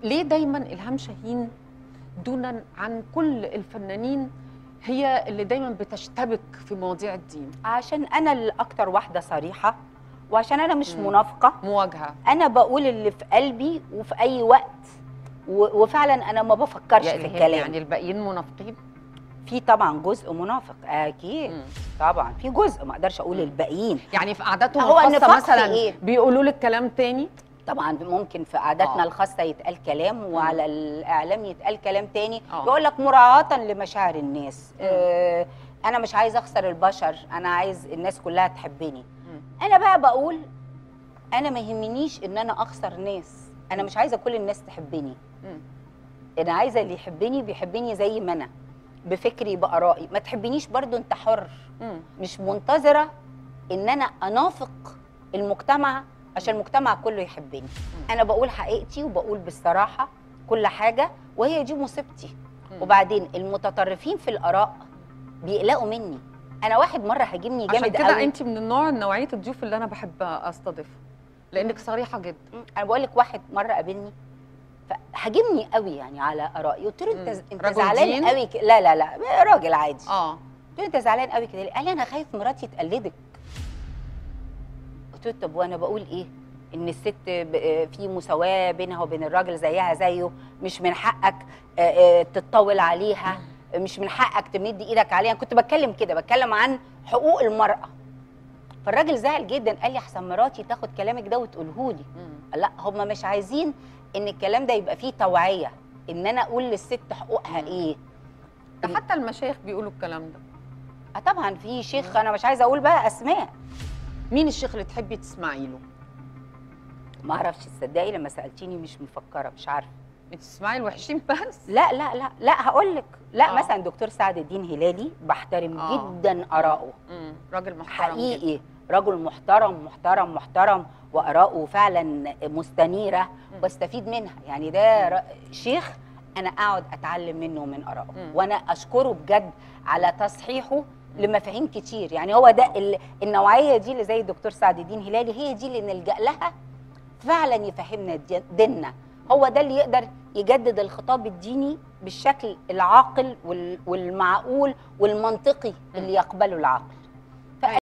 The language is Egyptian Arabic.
ليه دايما الهام شاهين دونا عن كل الفنانين هي اللي دايما بتشتبك في مواضيع الدين عشان انا الاكتر واحده صريحه وعشان انا مش مم. منافقه مواجهه انا بقول اللي في قلبي وفي اي وقت و- وفعلا انا ما بفكرش يا في إلهام، الكلام يعني الباقيين منافقين في طبعا جزء منافق اكيد مم. طبعا في جزء ما اقدرش اقول مم. الباقيين يعني في قعداتهم هو الخاصه النفاق في مثلا إيه؟ بيقولوا لك كلام تاني طبعا ممكن في قعداتنا آه. الخاصه يتقال كلام وعلى الاعلام يتقال كلام تاني آه. يقول لك مراعاه لمشاعر الناس آه انا مش عايز اخسر البشر انا عايز الناس كلها تحبني مم. انا بقى بقول انا ما يهمنيش ان انا اخسر ناس انا مش عايزه كل الناس تحبني مم. انا عايزه اللي يحبني بيحبني زي ما انا بفكري بارائي ما تحبنيش برضو انت حر مم. مش منتظره ان انا انافق المجتمع عشان المجتمع كله يحبني انا بقول حقيقتي وبقول بالصراحه كل حاجه وهي دي مصيبتي مم. وبعدين المتطرفين في الاراء بيقلقوا مني انا واحد مره هاجمني عشان جامد كده قوي انت من النوع نوعيه الضيوف اللي انا بحب استضيفها لانك صريحه جدا مم. انا بقول لك واحد مره قابلني فهاجمني قوي يعني على ارائي قلت له انت مم. انت رجل زعلان دين؟ قوي ك... لا لا لا راجل عادي اه قلت له انت زعلان قوي كده ليه؟ قال لي انا خايف مراتي تقلدك قلت له طب وانا بقول ايه ان الست ب- في مساواه بينها وبين الراجل زيها زيه مش من حقك آه، آه، تتطاول عليها مش من حقك تمد ايدك عليها كنت بتكلم كده بتكلم عن حقوق المراه فالراجل زعل جدا قال لي احسن مراتي تاخد كلامك ده وتقوله لي مم. لا هم مش عايزين ان الكلام ده يبقى فيه توعيه ان انا اقول للست حقوقها مم. ايه ده حتى المشايخ بيقولوا الكلام ده آه طبعا في شيخ انا مش عايزه اقول بقى اسماء مين الشيخ اللي تحبي تسمعي له ما اعرفش تصدقي لما سالتيني مش مفكره مش عارفه بتسمعي الوحشين بس لا لا لا لا هقول لك لا آه. مثلا دكتور سعد الدين هلالي بحترم آه. جدا اراءه مم. راجل محترم جدا. حقيقي رجل محترم محترم محترم واراءه فعلا مستنيره واستفيد منها يعني ده ر- شيخ انا اقعد اتعلم منه ومن ارائه مم. وانا اشكره بجد على تصحيحه لمفاهيم كتير يعني هو ده ال- النوعيه دي اللي زي الدكتور سعد الدين هلالي هي دي اللي نلجا لها فعلا يفهمنا دي- ديننا هو ده اللي يقدر يجدد الخطاب الديني بالشكل العاقل وال- والمعقول والمنطقي اللي يقبله العقل